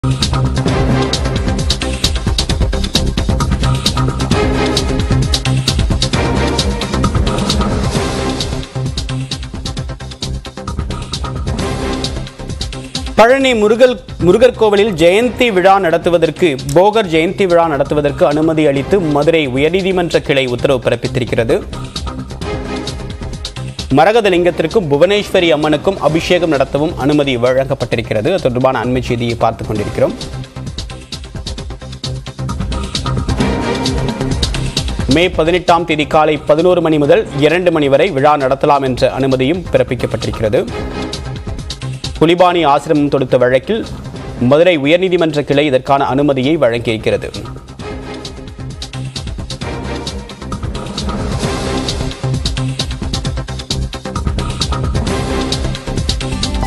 பழனி முருகல் முருகர் கோவிலில் ஜெயந்தி விழா நடத்துவதற்கு போகர் ஜெயந்தி விழா நடத்துவதற்கு அனுமதி அளித்து மதுரை உயர்நீதிமன்ற கிளை உத்தரவு பிறப்பித்திருக்கிறது மரகதலிங்கத்திற்கும் புவனேஸ்வரி அம்மனுக்கும் அபிஷேகம் நடத்தவும் அனுமதி வழங்கப்பட்டிருக்கிறது அது தொடர்பான அண்மை செய்தியை பார்த்துக் கொண்டிருக்கிறோம் மே பதினெட்டாம் தேதி காலை பதினோரு மணி முதல் இரண்டு மணி வரை விழா நடத்தலாம் என்ற அனுமதியும் பிறப்பிக்கப்பட்டிருக்கிறது புலிபாணி ஆசிரமம் தொடுத்த வழக்கில் மதுரை உயர்நீதிமன்ற கிளை இதற்கான அனுமதியை வழங்கியிருக்கிறது